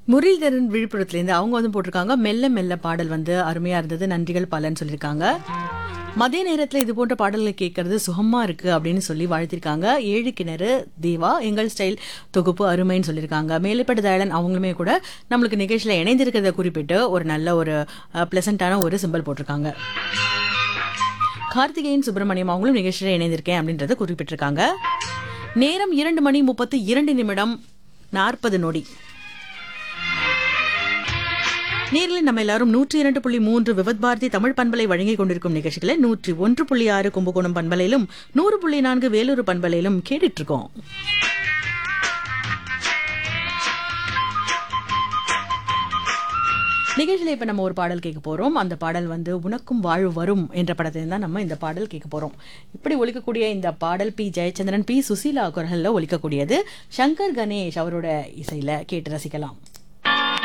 முரளிதரன் விழுப்புரத்துலேருந்து அவங்க வந்து போட்டிருக்காங்க மெல்ல மெல்ல பாடல் வந்து அருமையா இருந்தது நன்றிகள் பலன்னு சொல்லியிருக்காங்க மதிய நேரத்தில் இது போன்ற பாடல்களை கேட்கறது சுகமா இருக்கு அப்படின்னு சொல்லி வாழ்த்திருக்காங்க ஏழு கிணறு தேவா எங்கள் ஸ்டைல் தொகுப்பு அருமைன்னு சொல்லியிருக்காங்க மேலைப்பட்டு தயாளன் அவங்களுமே கூட நம்மளுக்கு நிகழ்ச்சியில் இணைந்திருக்கிறத குறிப்பிட்டு ஒரு நல்ல ஒரு பிளசண்டான ஒரு சிம்பல் போட்டிருக்காங்க கார்த்திகேயன் சுப்பிரமணியம் அவங்களும் நிகழ்ச்சியில் இணைந்திருக்கேன் அப்படின்றத குறிப்பிட்டிருக்காங்க நேரம் இரண்டு மணி முப்பத்து இரண்டு நிமிடம் நாற்பது நொடி நேரில் நம்ம எல்லாரும் நூற்றி இரண்டு புள்ளி மூன்று விவத் பாரதி தமிழ் பண்பலை வழங்கிக் கொண்டிருக்கும் நிகழ்ச்சிகளை நூற்றி ஒன்று புள்ளி ஆறு கும்பகோணம் பண்பலையிலும் நூறு புள்ளி நான்கு வேலூர் பண்பலையிலும் கேட்டுட்டு இருக்கோம் நிகழ்ச்சியில் இப்போ நம்ம ஒரு பாடல் கேட்க போகிறோம் அந்த பாடல் வந்து உனக்கும் வாழ்வு வரும் என்ற படத்தில் தான் நம்ம இந்த பாடல் கேட்க போகிறோம் இப்படி ஒலிக்கக்கூடிய இந்த பாடல் பி ஜெயச்சந்திரன் பி சுசீலா குரலில் ஒலிக்கக்கூடியது சங்கர் கணேஷ் அவரோட இசையில் கேட்டு ரசிக்கலாம்